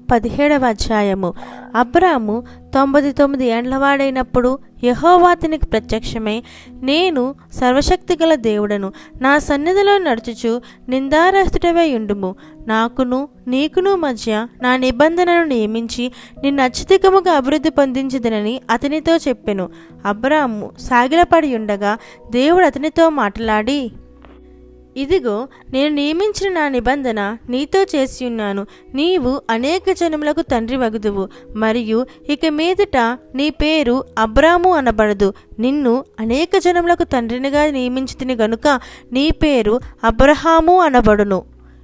పదిహేడవ అధ్యాయము అబ్రాము తొంభై తొమ్మిది ఏండ్లవాడైనప్పుడు యెహోవా అతనికి ప్రత్యక్షమై నేను సర్వశక్తిగల దేవుడను నా సన్నిధిలో నడుచుచు నిందారహితుడవై ఉండుము నాకును నీకును మధ్య నా నిబంధనను నియమించి నిన్ను అత్యధికముగా అభివృద్ధి పొందించదనని అతనితో చెప్పెను అబ్రాము సాగిలపడి ఉండగా దేవుడు అతనితో మాట్లాడి ఇదిగో నేను నియమించిన నా నిబంధన నీతో చేసి ఉన్నాను నీవు అనేక జనములకు తండ్రి వగుదువు మరియు ఇక మీదట నీ పేరు అబ్రాము అనబడదు నిన్ను అనేక జనములకు తండ్రినిగా నియమించుతిని గనుక నీ పేరు అబ్రహాము అనబడును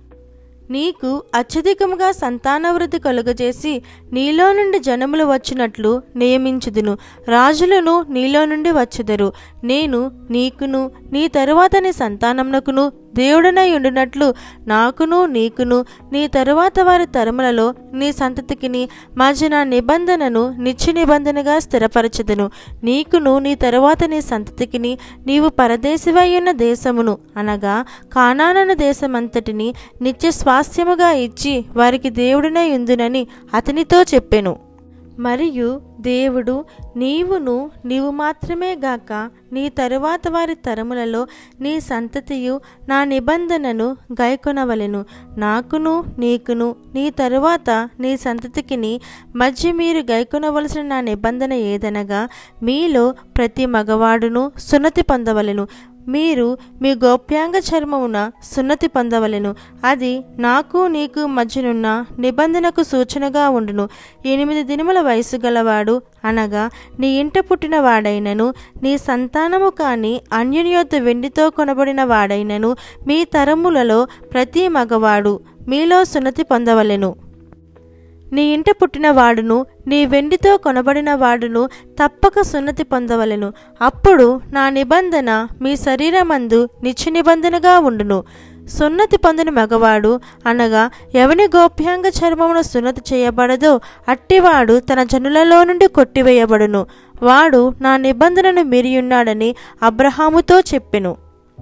నీకు అత్యధికముగా సంతానవృద్ధి కలుగజేసి నీలో నుండి జనములు వచ్చినట్లు నియమించుదును రాజులను నీలో నుండి వచ్చుదరు నేను నీకును నీ తరువాత నీ సంతానమునకును దేవుడనై ఉండినట్లు నాకును నీకును నీ తరువాత వారి తరములలో నీ సంతతికిని మధ్య నా నిబంధనను నిత్య నిబంధనగా స్థిరపరచదును నీకును నీ తరువాత నీ సంతతికిని నీవు పరదేశివై ఉన్న దేశమును అనగా కానానన దేశమంతటిని నిత్య స్వాస్థ్యముగా ఇచ్చి వారికి దేవుడినై ఉందునని అతనితో చెప్పెను మరియు దేవుడు నీవును నీవు మాత్రమే గాక నీ తరువాత వారి తరములలో నీ సంతతియు నా నిబంధనను గైకొనవలెను నాకును నీకును నీ తరువాత నీ సంతతికిని మధ్య మీరు గైకొనవలసిన నా నిబంధన ఏదనగా మీలో ప్రతి మగవాడును సున్నతి పొందవలెను మీరు మీ గోప్యాంగ చర్మమున సున్నతి పొందవలెను అది నాకు నీకు మధ్యనున్న నిబంధనకు సూచనగా ఉండును ఎనిమిది దినముల వయసు గలవాడు అనగా నీ ఇంట పుట్టిన వాడైనను నీ సంతానము కాని అన్యుని యొద్ద వెండితో కొనబడిన వాడైనను మీ తరములలో ప్రతి మగవాడు మీలో సున్నతి పొందవలెను నీ ఇంట పుట్టిన వాడును నీ వెండితో కొనబడిన వాడును తప్పక సున్నతి పొందవలెను అప్పుడు నా నిబంధన మీ శరీరమందు నిత్య నిబంధనగా ఉండును సున్నతి పొందిన మగవాడు అనగా ఎవని గోప్యాంగ చర్మమున సున్నతి చేయబడదో అట్టివాడు తన జనులలో నుండి కొట్టివేయబడును వాడు నా నిబంధనను మీరియున్నాడని అబ్రహాముతో చెప్పెను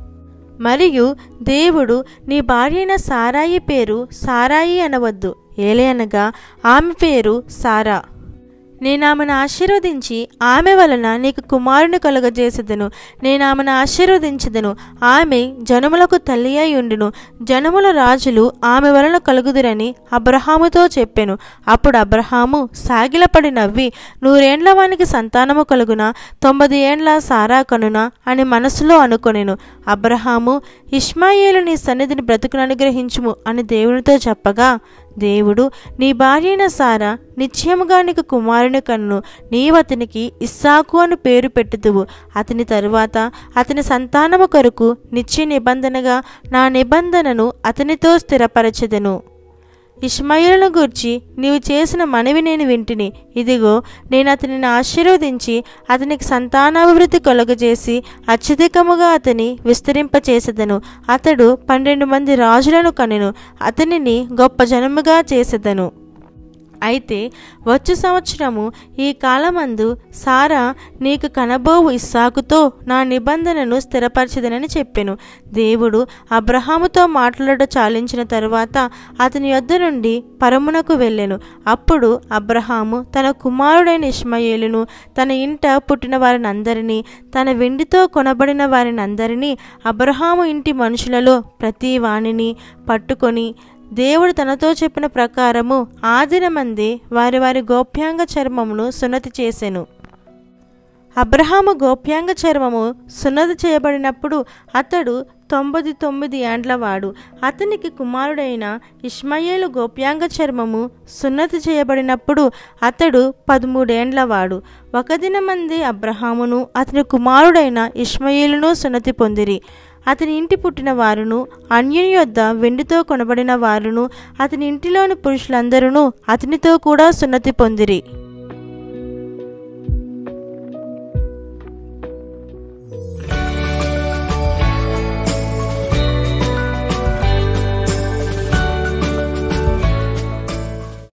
మరియు దేవుడు నీ భార్య అయిన సారాయి పేరు సారాయి అనవద్దు ఏలే ఆమె పేరు సారా నేను ఆమెను ఆశీర్వదించి ఆమె వలన నీకు కుమారుని కలుగజేసెదను నేను ఆమెను ఆశీర్వదించదను ఆమె జనములకు తల్లి అయి ఉండును జనముల రాజులు ఆమె వలన కలుగుదురని అబ్రహాముతో చెప్పెను అప్పుడు అబ్రహాము సాగిలపడి నవ్వి నూరేండ్ల వానికి సంతానము కలుగున తొంభది ఏండ్ల సారా కనున అని మనసులో అనుకొనెను అబ్రహాము ఇష్మాయేలు నీ సన్నిధిని బ్రతుకును అనుగ్రహించుము అని దేవునితో చెప్పగా దేవుడు నీ భార్య అయిన సారా నిశ్చయముగా నీకు కుమారుని కన్ను నీవతనికి ఇస్సాకు అని పేరు పెట్టుదువు అతని తరువాత అతని సంతానము కొరకు నిత్య నిబంధనగా నా నిబంధనను అతనితో స్థిరపరచెదను ఇష్మాయిలను గూర్చి నీవు చేసిన మనవి నేను వింటిని ఇదిగో నేను అతనిని ఆశీర్వదించి అతనికి సంతానాభివృద్ధి కలుగజేసి అత్యధికముగా అతని విస్తరింపచేసెదను అతడు పన్నెండు మంది రాజులను కనెను అతనిని గొప్ప జనముగా చేసెదను అయితే వచ్చు సంవత్సరము ఈ కాలమందు సారా నీకు కనబోవు ఇస్సాకుతో నా నిబంధనను స్థిరపరచదనని చెప్పెను దేవుడు అబ్రహాముతో మాట్లాడ చాలించిన తరువాత అతని యొద్ద నుండి పరమునకు వెళ్ళెను అప్పుడు అబ్రహాము తన కుమారుడైన ఇష్మయేలును తన ఇంట పుట్టిన వారిని అందరినీ తన వెండితో కొనబడిన వారిని అందరినీ అబ్రహాము ఇంటి మనుషులలో ప్రతి వాణిని పట్టుకొని దేవుడు తనతో చెప్పిన ప్రకారము ఆ దినమంది వారి వారి గోప్యాంగ చర్మమును సున్నతి చేసెను అబ్రహాము గోప్యాంగ చర్మము సున్నతి చేయబడినప్పుడు అతడు తొంభై తొమ్మిది ఏండ్లవాడు అతనికి కుమారుడైన ఇష్మయేలు గోప్యాంగ చర్మము సున్నతి చేయబడినప్పుడు అతడు పదమూడేండ్లవాడు ఒక దినమంది అబ్రహామును అతని కుమారుడైన ఇష్మయేలును సున్నతి పొందిరి అతని ఇంటి పుట్టిన వారును అన్యుని యొద్ద వెండితో కొనబడిన వారును అతని ఇంటిలోని పురుషులందరూ అతనితో కూడా సున్నతి పొందిరి